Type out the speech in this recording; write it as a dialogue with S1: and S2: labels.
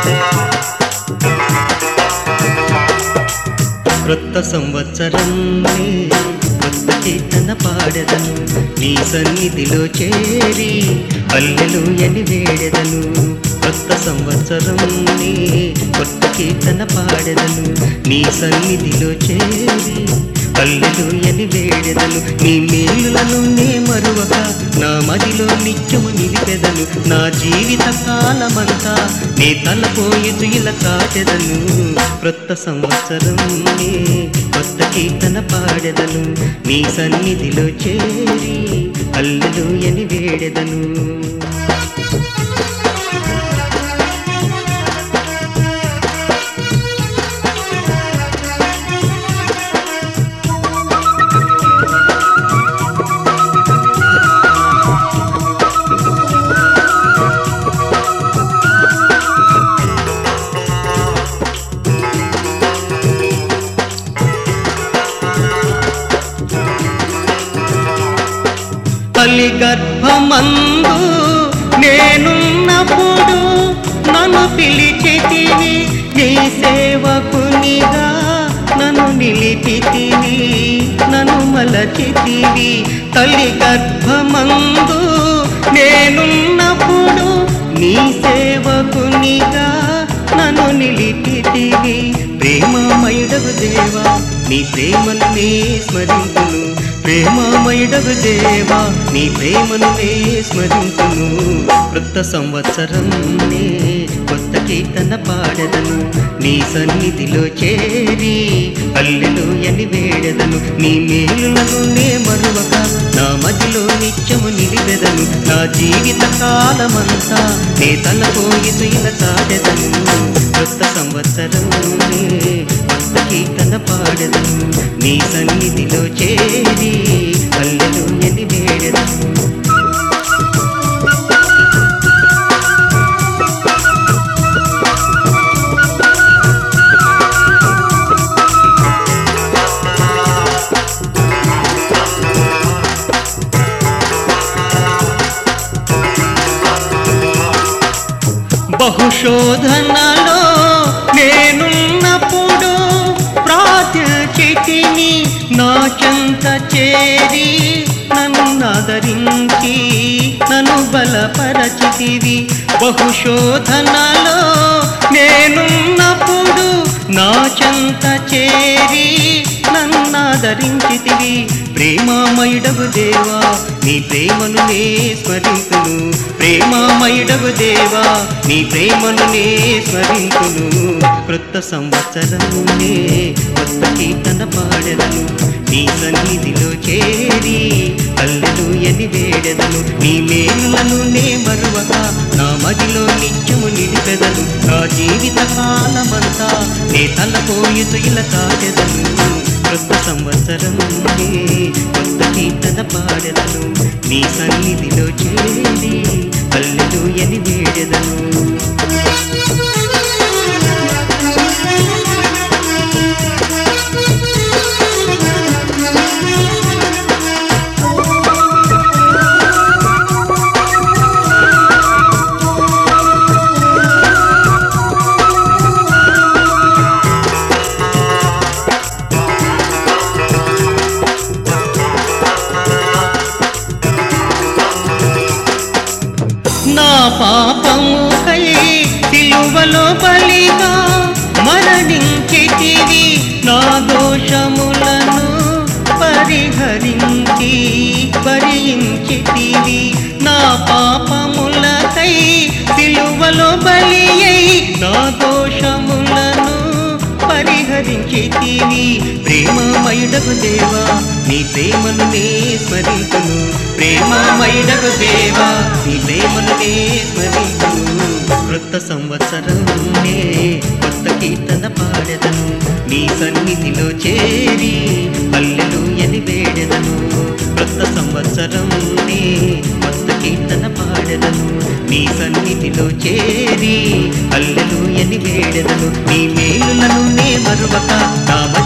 S1: క్రొత్త సంవత్సరం కొత్త కీర్తన పాడెదను నీ సన్నిధిలో చేరి అల్లెలు ఎని వేడెదను కొత్త సంవత్సరం కొత్త కీర్తన పాడెదను నీ సన్నిధిలో చేరి అల్లెలు ఎని వేడెదను నీ మేలులను నే మరువక నా మదిలో నిత్యము నిలిపెదను నా జీవిత కాలమంతా నీ తలపోయి ఇలా కాచెదను క్రొత్త సంవత్సరం నే కొత్త కీర్తన పాడెదను నీ సన్నిధిలో చేరి అల్లెలు ఎని వేడెదను తల్లి గర్భమందు నేనున్నప్పుడు నన్ను పిలిచితివి నీ సేవకునిగా నన్ను నిలిపితివి నన్ను మలచితివి తల్లి గర్భమందు నేనున్నప్పుడు నీ సేవకునిగా నన్ను నిలిపితివి ప్రేమమయుడగు దేవా నీ ప్రేమను నే స్మరింతును ప్రేమమయుడగు దేవా నీ ప్రేమను నే స్మరింతును క్రొత్త సంవత్సరం నే కొత్త కీర్తన పాడదను నీ సన్నిధిలో చేరి అల్లెలు ఎని వేడదను నీ మేలులను నే మరువక నా మదిలో నిత్యము నిలిపెదను నా జీవిత కాలమంతా నే తలపోయి ఇలా తాడెదను కొత్త సంవత్సరం నే కొత్త కీర్తన పాడదను నీ సన్నిధిలో చేరి అల్లెలు ఎని వేడదను బహుశోధనలో నేనున్నప్పుడు ప్రార్థించితిని నా చెంత చేరి నన్ను ఆదరించి నన్ను బలపరచితివి బహుశోధనలో నేనున్నప్పుడు నా చెంత చేరి నన్ను ఆదరించితివి ప్రేమామయుడగు దేవా నీ ప్రేమను నే స్మరింతును ప్రేమామయుడగు దేవా నీ ప్రేమను నే స్మరింతును క్రొత్త సంవత్సరము నే కొత్త కీర్తన పాడెదను నీ సన్నిధిలో చేరి అల్లెలు ఎని వేడెదను నీ మేలులను నే మరువక నా మదిలో నిత్యము నిలిపెదను నా జీవిత కాలమంతా నే తలపోయుతు ఇలా తాటెదను క్రొత్త సంవత్సరం నే కొత్త కీర్తన పాడెదను నీ సన్నిధిలో చేరి అల్లెలు ఎని వేడెదను నా పాపముకై సిలువలో బలిగా మరణించితివి నా దోషములను పరిహరించి భరించితివి నా పాపములకై సిలువలో బలి అయి నా దోషములను పరిహరించితివి ప్రేమమయుడకు దేవా నీ ప్రేమను నే స్మరింతును ప్రేమమయుడకు దేవా నీ ప్రేమను నే స్మరింతును క్రొత్త సంవత్సరం నే కొత్త కీర్తన పాడెదను నీ సన్నిధిలో చేరి పల్లెలు ఎని వేడెదను క్రొత్త సంవత్సరం నే కొత్త కీర్తన పాడెదను నీ సన్నిధిలో చేరి అల్లెలు ఎని వేడెదను నీ మేలులను నే మరువక నా మది